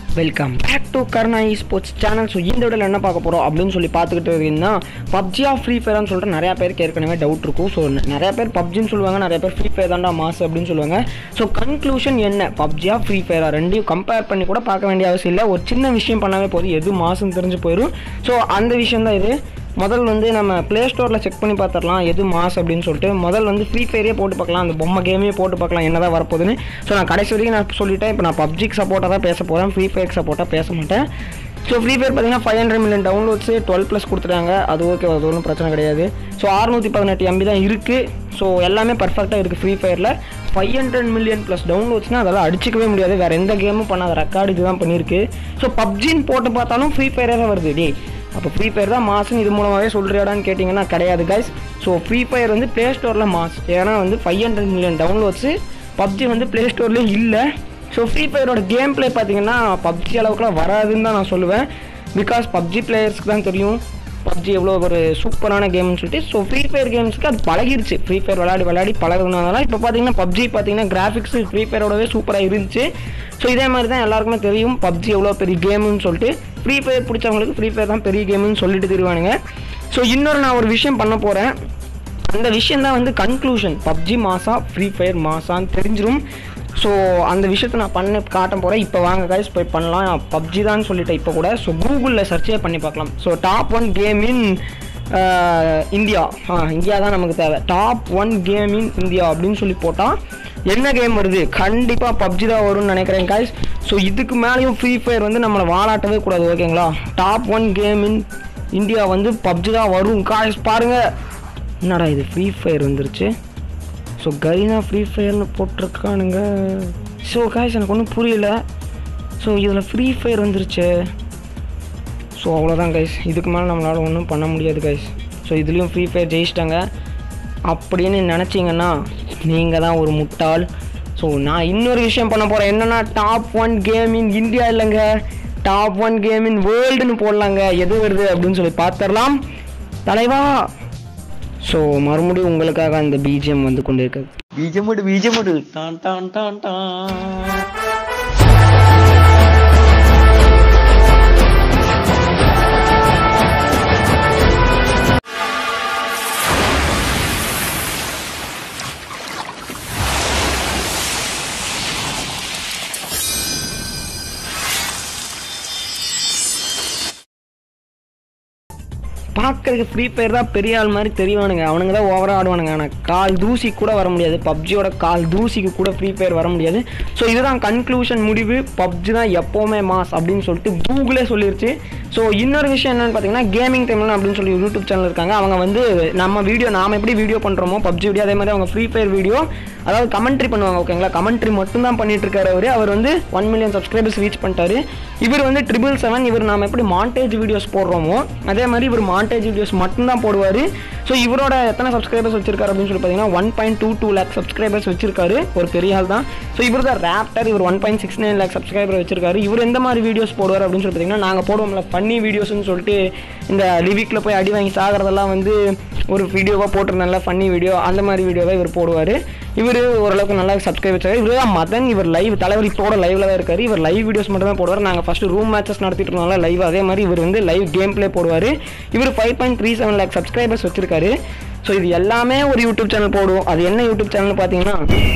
welcome back to Karna esports channel so இந்த வீடியோவில் என்ன பார்க்க போகிறோம் அப்படின்னு சொல்லி பார்த்துக்கிட்டு இருக்கீங்கன்னா பப்ஜியா ஃப்ரீ ஃபயர்னு சொல்லிட்டு நிறையா பேருக்கு ஏற்கனவே டவுட் இருக்கும் ஸோ நிறைய பேர் பப்ஜின்னு சொல்லுவாங்க நிறைய பேர் ஃப்ரீ ஃபயர் தான்டா மாஸ் அப்படின்னு சொல்லுவாங்க ஸோ கன்க்ளூஷன் என்ன பப்ஜியா ஃப்ரீ ஃபயரா ரெண்டையும் கம்பேர் பண்ணி கூட பார்க்க வேண்டிய அவசியம் இல்லை ஒரு சின்ன விஷயம் பண்ணாவே போதும் எது மாசுன்னு தெரிஞ்சு போயிடும் ஸோ அந்த விஷயம் தான் இது முதல் வந்து நம்ம ப்ளே ஸ்டோரில் செக் பண்ணி பார்த்துடலாம் எது மாஸ் அப்படின்னு சொல்லிட்டு முதல் வந்து ஃப்ரீ ஃபயரே போட்டு பார்க்கலாம் அந்த பொம்மை கேமே போட்டு பார்க்கலாம் என்ன தான் வரப்போகுதுன்னு ஸோ நான் கடைசி வரைக்கும் நான் சொல்லிட்டேன் இப்போ நான் பப்ஜிக்கு சப்போர்ட்டாக தான் பேச போகிறேன் ஃப்ரீ ஃபயருக்கு சப்போர்ட்டாக பேச மாட்டேன் ஸோ ஃப்ரீ ஃபயர் பார்த்தீங்கன்னா five hundred million downloads twelve plus கொடுத்துட்டாங்க அது ஓகே அது ஒன்றும் பிரச்சனை கிடையாது ஸோ அறுநூற்றி பதினெட்டு எம்பி தான் இருக்குது ஸோ எல்லாமே பர்ஃபெக்டாக இருக்குது ஃப்ரீ ஃபயரில் ஃபைவ் ஹண்ட்ரட் மில்லியன் ப்ளஸ் டவுன்லோட்ஸ்னால் அதெல்லாம் அடிச்சிக்கவே முடியாது வேறு எந்த கேமும் பண்ணாத ரெக்கார்டு இதுதான் பண்ணியிருக்கு ஸோ பப்ஜின்னு போட்டு பார்த்தாலும் ஃப்ரீ ஃபயரே தான் வருது டே அப்போ ஃப்ரீ ஃபயர் தான் மாஸ்னு இது மூலமாகவே சொல்கிறியாடான்னு கேட்டிங்கன்னா கிடையாது கைஸ் ஸோ ஃப்ரீ ஃபயர் வந்து ப்ளே ஸ்டோரில் மாஸ் ஏன்னா வந்து five hundred million downloads PUBG வந்து ப்ளே ஸ்டோர்லேயும் இல்லை ஸோ ஃப்ரீ ஃபயரோட கேம் ப்ளே பார்த்தீங்கன்னா பப்ஜி அளவுக்குலாம் வராதுன்னு தான் நான் சொல்லுவேன் பிகாஸ் பப்ஜி பிளேயர்ஸ்க்கு தான் தெரியும் பப்ஜி எவ்வளோ ஒரு சூப்பரான கேம்னு சொல்லிட்டு ஸோ ஃப்ரீ ஃபயர் கேம்ஸ்க்கு அது பழகிருச்சு ஃப்ரீ ஃபயர் விளையாடி விளையாடி பழகுனதுனால இப்போ பார்த்தீங்கன்னா பப்ஜி பார்த்தீங்கன்னா கிராஃபிக்ஸ் ஃப்ரீ ஃபயரோடவே சூப்பராக இருந்துச்சு ஸோ இதே மாதிரி தான் எல்லாருக்குமே தெரியும் பப்ஜி எவ்வளோ பெரிய கேமுன்னு சொல்லிட்டு ஃப்ரீ ஃபயர் பிடிச்சவங்களுக்கு ஃப்ரீ ஃபயர் தான் பெரிய கேமுன்னு சொல்லிட்டு தருவானுங்க ஸோ இன்னொரு நான் ஒரு விஷயம் பண்ண போகிறேன் அந்த விஷயம் தான் வந்து கன்க்ளூஷன் பப்ஜி மாசா ஃப்ரீ ஃபயர் மாசான்னு தெரிஞ்சிடும் ஸோ அந்த விஷயத்த நான் பண்ண காட்ட போகிறேன் இப்போ வாங்க கைஸ் போய் பண்ணலாம் பப்ஜி தான் சொல்லிட்டேன் இப்போ கூட ஸோ கூகுளில் சர்ச்சே பண்ணி பார்க்கலாம் so top one game in India ஆ இந்தியா தான் நமக்கு தேவை top one game in India அப்படின்னு சொல்லி போட்டால் என்ன கேம் வருது கண்டிப்பாக பப்ஜி தான் வரும்னு நினைக்கிறேன் காய்ஸ் ஸோ இதுக்கு மேலேயும் ஃப்ரீ ஃபயர் வந்து நம்மளை வாலாட்டவே கூடாது ஓகேங்களா top one game in India வந்து பப்ஜி தான் வரும் காய்ஸ் பாருங்கள் என்னடா இது ஃப்ரீ ஃபயர் வந்துருச்சு ஸோ கரீனா ஃப்ரீ ஃபயர்னு போட்டிருக்கானுங்க ஸோ காய்ஸ் எனக்கு ஒன்றும் புரியல ஸோ இதில் ஃப்ரீ ஃபயர் வந்துருச்சு ஸோ அவ்வளோதான் கைஸ் இதுக்கு மேலே நம்மளால் ஒன்றும் பண்ண முடியாது கைஸ் ஸோ இதுலேயும் ஃப்ரீ ஃபயர் ஜெயிச்சிட்டாங்க அப்படின்னு நினச்சிங்கன்னா நீங்கள் தான் ஒரு முட்டாள் ஸோ நான் இன்னொரு விஷயம் பண்ண போகிறேன் என்னென்னா top one game in India இல்லைங்க டாப் ஒன் கேம் இன் வேர்ல்டுன்னு போடலாங்க எது வருது அப்படின்னு சொல்லி பார்த்துடலாம் தலைவா ஸோ மறுபடியும் உங்களுக்காக அந்த பிஜிஎம் வந்து கொண்டு இருக்கு பீஜமுடு பீஜமுடு டான் டான் டான் டான் பார்க்கறதுக்கு ஃப்ரீ ஃபயர் தான் பெரிய ஆள் மாதிரி தெரியவானுங்க அவனுங்க தான் ஓவராக ஆடுவானுங்க ஆனால் கால் தூசி கூட வர முடியாது பப்ஜியோட கால் தூசிக்கு கூட ஃப்ரீ ஃபயர் வர முடியாது ஸோ இதுதான் கன்க்ளூஷன் முடிவு பப்ஜி தான் எப்போவுமே மாஸ் அப்படின்னு சொல்லிட்டு கூகுளே சொல்லிருச்சு ஸோ இன்னொரு விஷயம் என்னன்னு பார்த்தீங்கன்னா கேமிங் டைம்ல அப்படின்னு சொல்லி யூடியூப் சேனல் இருக்காங்க அவங்க வந்து நம்ம வீடியோ நாம எப்படி வீடியோ பண்ணுறோமோ பப்ஜி வீடியோ அதே மாதிரி அவங்க ஃப்ரீ ஃபயர் வீடியோ அதாவது கமெண்ட்ரி பண்ணுவாங்க ஓகேங்களா கமெண்ட்ரி மட்டும் தான் பண்ணிட்டு இருக்காரு அவர் அவர் வந்து ஒன் மில்லியன் சப்ஸ்கிரைபர்ஸ் ரீச் பண்ணிட்டாரு இவர் வந்து ட்ரிபிள் செவன் இவர் நாம எப்படி மாண்டேஜ் வீடியோஸ் போடுறோமோ அதே மாதிரி இவர் மாண்டேஜ் வீடியோஸ் மட்டும்தான் போடுவார் ஸோ இவரோட எத்தனை சப்ஸ்கிரைபர்ஸ் வச்சிருக்காரு அப்படின்னு சொல்லி பார்த்தீங்கன்னா one point two two lakh subscribers வச்சிருக்காரு ஒரு பெரிய ஆள் தான் ஸோ இவர் தான் ரேப்டர் இவர் one point six nine lakh subscriber வச்சிருக்காரு இவர் எந்த மாதிரி வீடியோஸ் போடுவார் அப்படின்னு சொல்லி பார்த்தீங்கன்னா நாங்கள் போடுவோம்ல ஃபன்னி வீடியோஸ்னு சொல்லிட்டு இந்த லிவிக்கில் போய் அடி வாங்கி சாகிறதெல்லாம் வந்து ஒரு வீடியோவாக போட்டிருந்தால ஃபன்னி வீடியோ அந்த மாதிரி வீடியோவை இவர் போடுவார் இவர் ஓரளவுக்கு நல்லா சப்ஸ்கிரைப் வச்சாரு இவர் தான் மதன் இவர் லைவ் தலைவர் இப்போட லைவ்ல தான் இருக்காரு இவர் லைவ் வீடியோஸ் மட்டும் தான் போடுவார் நாங்கள் ஃபர்ஸ்ட் ரூம் மேட்சஸ் நடத்திட்டு இருந்தோம்ல லைவ் அதே மாதிரி இவர் வந்து லைவ் கேம் ப்ளே போடுவார் இவர் five point three seven lakh subscribers வச்சிருக்காரு ஸோ இது எல்லாமே ஒரு யூடியூப் சேனல் போடுவோம் அது என்ன யூடியூப் சேனல் பார்த்தீங்கன்னா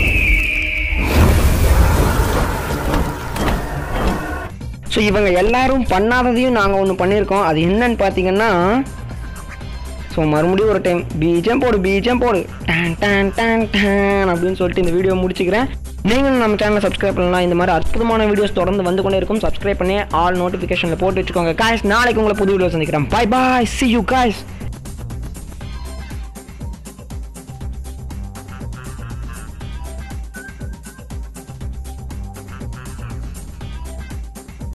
ஸோ இவங்க எல்லாரும் பண்ணாததையும் நாங்கள் ஒன்று பண்ணியிருக்கோம் அது என்னன்னு பார்த்தீங்கன்னா ஸோ மறுபடியும் ஒரு டைம் பீஜம் போடு பீஜம் போடு டான் டான் டான் டான் அப்படின்னு சொல்லிட்டு இந்த வீடியோ முடிச்சுக்கிறேன் நீங்களும் நம்ம சேனலை சப்ஸ்கிரைப் பண்ணலாம் இந்த மாதிரி அற்புதமான வீடியோஸ் தொடர்ந்து வந்து கொண்டே இருக்கும் சப்ஸ்கிரைப் பண்ணி ஆல் நோட்டிஃபிகேஷனில் போட்டு வச்சுக்கோங்க காய்ஸ் நாளைக்கு உங்களை புது வீடியோ சந்திக்கிறேன் bye bye see you guys